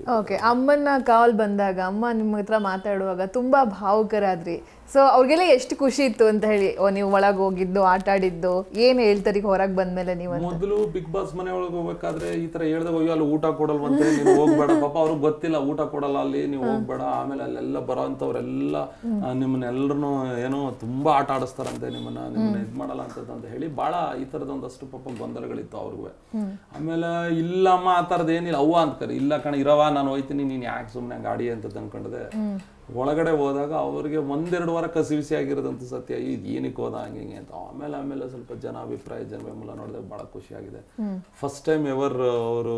okay ಅಮ್ಮನ ಕಾಲ್ ಬಂದಾಗ ಅಮ್ಮ ನಿಮ್ಮ ಹತ್ರ ಮಾತಾಡುವಾಗ ತುಂಬಾ ಭಾವುಕರಾದ್ರಿ ಸೊ ಅವ್ರಿಗೆಲ್ಲ ಎಷ್ಟು ಖುಷಿ ಇತ್ತು ಅಂತ ಹೇಳಿ ಓ ನೀವು ಒಳಗೆ ಹೋಗಿದ್ದು ಆಟ ಆಡಿದ್ದು ಏನ್ ಹೇಳ್ತಾರೆ ಈಗ ಹೊರಗೆ ಬಂದ್ಮೇಲೆ ನೀವು ಅಂತ ಮೊದಲು ಬಿಗ್ ಬಾಸ್ ಮನೆ ಒಳಗೆ ಹೋಗ್ಬೇಕಾದ್ರೆ ಈ ತರ ಹೇಳ್ದಾಗ ಅಯ್ಯೋ ಅಲ್ಲಿ ಊಟ ಕೊಡಲ್ವಂತೆ ನೀವು ಹೋಗ್ಬೇಡ ಪಾಪ ಅವ್ರಿಗೆ ಗೊತ್ತಿಲ್ಲ ಊಟ ಕೊಡಲ್ಲ ಅಲ್ಲಿ ನೀವು ಹೋಗ್ಬೇಡ ಆಮೇಲೆ ಅಲ್ಲೆಲ್ಲ ಬರೋ ಅಂಥವ್ರೆಲ್ಲ ನಿಮ್ಮನ್ನೆಲ್ಲರೂ ಏನೋ ತುಂಬಾ ಆಟ ಆಡಿಸ್ತಾರಂತೆ ನಿಮ್ಮನ್ನ ನಿಮ್ಮನ್ನ ಇದ್ ಮಾಡಲ್ಲ ಅಂತದ್ ಅಂತ ಹೇಳಿ ಬಹಳ ಈ ತರದ ಒಂದಷ್ಟು ಪಾಪ ಗೊಂದಲಗಳಿತ್ತು ಅವ್ರಿಗೂ ಆಮೇಲೆ ಇಲ್ಲಮ್ಮ ಆ ಥರದ್ದು ಏನಿಲ್ಲ ಅವ್ವ ಅಂತ್ಕರಿ ಇಲ್ಲ ಕಣ ಇರವ ನಾನು ಹೋಯ್ತೀನಿ ನೀನ್ ಯಾಕೆ ಸುಮ್ಮನೆ ಗಾಡಿ ಅಂತ ಅನ್ಕೊಂಡಿದೆ ಒಳಗಡೆ ಹೋದಾಗ ಅವ್ರಿಗೆ ಒಂದೆರಡು ವಾರ ಕಸಿವಿಸಿ ಆಗಿರೋದಂತ ಸತ್ಯ ಇದು ಏನಕ್ಕೆ ಹೋದ ಹಂಗೆ ಹಿಂಗೆ ಅಂತ ಆಮೇಲೆ ಆಮೇಲೆ ಸ್ವಲ್ಪ ಜನ ಅಭಿಪ್ರಾಯ ಜನ ಬೆಂಬಲ ನೋಡಿದಾಗ ಬಹಳ ಖುಷಿ ಆಗಿದೆ ಫಸ್ಟ್ ಟೈಮ್ ಎವರ್ ಅವರು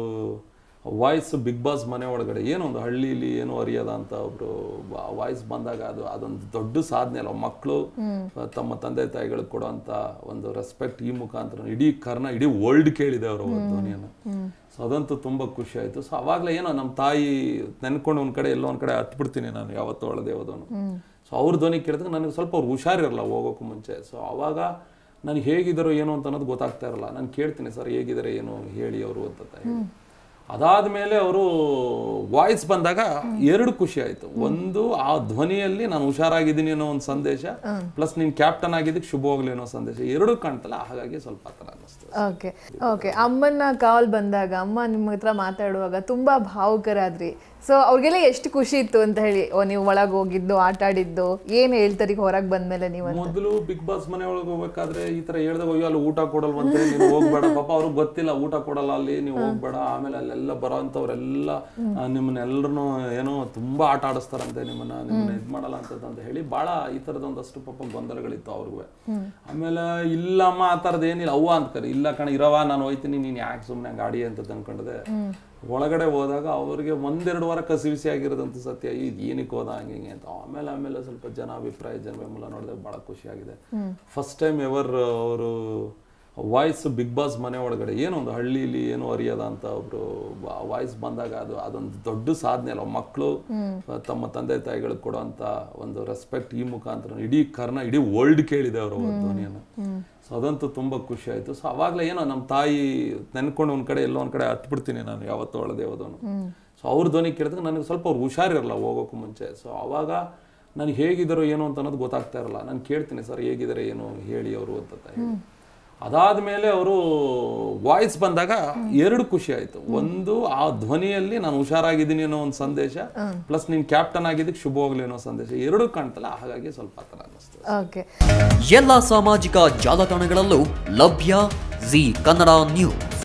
ವಾಯ್ಸ್ ಬಿಗ್ ಬಾಸ್ ಮನೆ ಒಳಗಡೆ ಏನೋ ಒಂದು ಹಳ್ಳಿಲಿ ಏನೋ ಅರಿಯದ ಅಂತ ಒಬ್ರು ವಾಯ್ಸ್ ಬಂದಾಗ ಅದು ಅದೊಂದು ದೊಡ್ಡ ಸಾಧನೆ ಅಲ್ಲ ಮಕ್ಕಳು ತಮ್ಮ ತಂದೆ ತಾಯಿಗಳಿಗೆ ಕೊಡುವಂತ ಒಂದು ರೆಸ್ಪೆಕ್ಟ್ ಈ ಮುಖಾಂತರ ಇಡೀ ಕರ್ನ ಇಡೀ ವರ್ಲ್ಡ್ ಕೇಳಿದೆ ಅವರ ಧ್ವನಿಯನ್ನು ಸೊ ಅದಂತೂ ತುಂಬ ಖುಷಿ ಆಯಿತು ಸೊ ಅವಾಗಲೇ ಏನೋ ನಮ್ಮ ತಾಯಿ ನೆನ್ಕೊಂಡು ಒಂದ್ ಕಡೆ ಎಲ್ಲೋ ಒಂದ್ ಕಡೆ ಹತ್ಬಿಡ್ತೀನಿ ನಾನು ಯಾವತ್ತೂ ಒಳದೆ ಹೋದವನು ಸೊ ಅವ್ರ ಧ್ವನಿ ಕೇಳಿದಾಗ ನನಗೆ ಸ್ವಲ್ಪ ಅವ್ರು ಹುಷಾರಿರಲ್ಲ ಹೋಗೋಕ್ಕೂ ಮುಂಚೆ ಸೊ ಅವಾಗ ನನಗೆ ಹೇಗಿದ್ದಾರೋ ಏನು ಅಂತ ಅನ್ನೋದು ಗೊತ್ತಾಗ್ತಾ ಇರಲ್ಲ ನಾನು ಕೇಳ್ತೀನಿ ಸರ್ ಹೇಗಿದ್ದಾರೆ ಏನು ಹೇಳಿ ಅವರು ಅಂತ ಹೇಳಿ ಅದಾದ್ಮೇಲೆ ಅವರು ವಾಯ್ಸ್ ಬಂದಾಗ ಎರಡು ಖುಷಿ ಆಯ್ತು ಒಂದು ಆ ಧ್ವನಿಯಲ್ಲಿ ನಾನು ಹುಷಾರಾಗಿದ್ದೀನಿ ಅನ್ನೋ ಒಂದು ಸಂದೇಶ ಪ್ಲಸ್ ನೀನ್ ಕ್ಯಾಪ್ಟನ್ ಆಗಿದ್ದಕ್ಕೆ ಶುಭವಾಗ್ಲಿ ಅನ್ನೋ ಸಂದೇಶ ಎರಡು ಕಾಣ್ತಲ್ಲ ಹಾಗಾಗಿ ಸ್ವಲ್ಪ ಆ ಥರ ಅನ್ನಿಸ್ತು ಓಕೆ ಓಕೆ ಅಮ್ಮನ ಕಾಲ್ ಬಂದಾಗ ಅಮ್ಮ ನಿಮ್ಮ ಹತ್ರ ಮಾತಾಡುವಾಗ ತುಂಬಾ ಭಾವುಕರಾದ್ರಿ ಸೊ ಅವ್ರಿಗೆಲ್ಲ ಎಷ್ಟು ಖುಷಿ ಇತ್ತು ಅಂತ ಹೇಳಿ ಓ ನೀವು ಒಳಗೆ ಹೋಗಿದ್ದು ಆಟ ಆಡಿದ್ದು ಏನ್ ಹೇಳ್ತಾರೆ ಈಗ ಹೊರಗೆ ಬಂದ್ಮೇಲೆ ನೀವು ಅಂತ ಮೊದಲು ಬಿಗ್ ಬಾಸ್ ಮನೆ ಒಳಗೆ ಹೋಗ್ಬೇಕಾದ್ರೆ ಈ ತರ ಹೇಳ್ದಾಗ ಅಯ್ಯೋ ಅಲ್ಲಿ ಊಟ ಕೊಡಲ್ವಂತೆ ನೀವು ಹೋಗ್ಬೇಡ ಪಾಪ ಅವ್ರಿಗೆ ಗೊತ್ತಿಲ್ಲ ಊಟ ಕೊಡಲ್ಲ ಅಲ್ಲಿ ನೀವು ಹೋಗ್ಬೇಡ ಆಮೇಲೆ ಅಲ್ಲೆಲ್ಲ ಬರೋ ಅಂಥವ್ರೆಲ್ಲ ನಿಮ್ಮನ್ನೆಲ್ಲರೂ ಏನೋ ತುಂಬಾ ಆಟ ಆಡಿಸ್ತಾರಂತೆ ನಿಮ್ಮನ್ನ ನಿಮ್ಮನ್ನ ಇದ್ ಮಾಡಲ್ಲ ಅಂತದ್ ಅಂತ ಹೇಳಿ ಬಹಳ ಈ ತರದ ಒಂದಷ್ಟು ಪಾಪ ಗೊಂದಲಗಳಿತ್ತು ಅವ್ರಿಗೂ ಆಮೇಲೆ ಇಲ್ಲಮ್ಮ ಆ ಥರದ್ದು ಏನಿಲ್ಲ ಅವ್ವ ಅಂತ್ಕರಿ ಇಲ್ಲ ಕಣ ಇರವ ನಾನು ಹೋಯ್ತೀನಿ ನೀನ್ ಯಾಕೆ ಸುಮ್ಮನೆ ಗಾಡಿ ಅಂತ ಅನ್ಕೊಂಡಿದೆ ಒಳಗಡೆ ಹೋದಾಗ ಅವ್ರಿಗೆ ಒಂದೆರಡು ವಾರ ಕಸಿವಿಸಿ ಆಗಿರೋದಂತ ಸತ್ಯ ಇದು ಏನಕ್ಕೆ ಹೋದ ಹಂಗೆ ಹಿಂಗೆ ಅಂತ ಆಮೇಲೆ ಆಮೇಲೆ ಸ್ವಲ್ಪ ಜನ ಅಭಿಪ್ರಾಯ ಜನ ಬೆಂಬಲ ನೋಡಿದಾಗ ಬಹಳ ಖುಷಿ ಆಗಿದೆ ಫಸ್ಟ್ ಟೈಮ್ ಎವರ್ ಅವರು ವಾಯ್ಸ್ ಬಿಗ್ ಬಾಸ್ ಮನೆ ಒಳಗಡೆ ಏನೋ ಒಂದು ಹಳ್ಳಿಲಿ ಏನೋ ಅರಿಯದ ಅಂತ ಒಬ್ರು ವಾಯ್ಸ್ ಬಂದಾಗ ಅದು ಅದೊಂದು ದೊಡ್ಡ ಸಾಧನೆ ಅಲ್ಲ ಮಕ್ಕಳು ತಮ್ಮ ತಂದೆ ತಾಯಿಗಳಿಗೆ ಕೊಡುವಂತ ಒಂದು ರೆಸ್ಪೆಕ್ಟ್ ಈ ಮುಖಾಂತರ ಇಡೀ ಕರ್ನ ಇಡೀ ವರ್ಲ್ಡ್ ಕೇಳಿದೆ ಅವರ ಧ್ವನಿಯನ್ನು ಸೊ ಅದಂತೂ ತುಂಬ ಖುಷಿ ಆಯಿತು ಸೊ ಅವಾಗಲೇ ಏನೋ ನಮ್ಮ ತಾಯಿ ನೆನ್ಕೊಂಡು ಒಂದ್ ಕಡೆ ಎಲ್ಲೋ ಒಂದ್ ಕಡೆ ಹತ್ಬಿಡ್ತೀನಿ ನಾನು ಯಾವತ್ತೂ ಒಳದೆ ಹೋದವನು ಸೊ ಅವ್ರ ಧ್ವನಿ ಕೇಳಿದಾಗ ನನಗೆ ಸ್ವಲ್ಪ ಅವ್ರು ಹುಷಾರಿರಲ್ಲ ಹೋಗೋಕ್ಕೂ ಮುಂಚೆ ಸೊ ಅವಾಗ ನನಗೆ ಹೇಗಿದ್ದಾರೋ ಏನು ಅಂತ ಅನ್ನೋದು ಗೊತ್ತಾಗ್ತಾ ಇರಲ್ಲ ನಾನು ಕೇಳ್ತೀನಿ ಸರ್ ಹೇಗಿದ್ದಾರೆ ಏನು ಹೇಳಿ ಅವರು ಅಂತ ಹೇಳಿ ಅದಾದ್ಮೇಲೆ ಅವರು ವಾಯ್ಸ್ ಬಂದಾಗ ಎರಡು ಖುಷಿ ಆಯ್ತು ಒಂದು ಆ ಧ್ವನಿಯಲ್ಲಿ ನಾನು ಹುಷಾರಾಗಿದ್ದೀನಿ ಅನ್ನೋ ಒಂದು ಸಂದೇಶ ಪ್ಲಸ್ ನೀನ್ ಕ್ಯಾಪ್ಟನ್ ಆಗಿದ್ದಕ್ಕೆ ಶುಭವಾಗ್ಲಿ ಅನ್ನೋ ಸಂದೇಶ ಎರಡು ಕಾಣ್ತಲ್ಲ ಹಾಗಾಗಿ ಸ್ವಲ್ಪ ಆ ಥರ ಅನ್ನಿಸ್ತು ಓಕೆ ಎಲ್ಲ ಸಾಮಾಜಿಕ ಜಾಲತಾಣಗಳಲ್ಲೂ ಲಭ್ಯ ಜಿ ಕನ್ನಡ ನ್ಯೂಸ್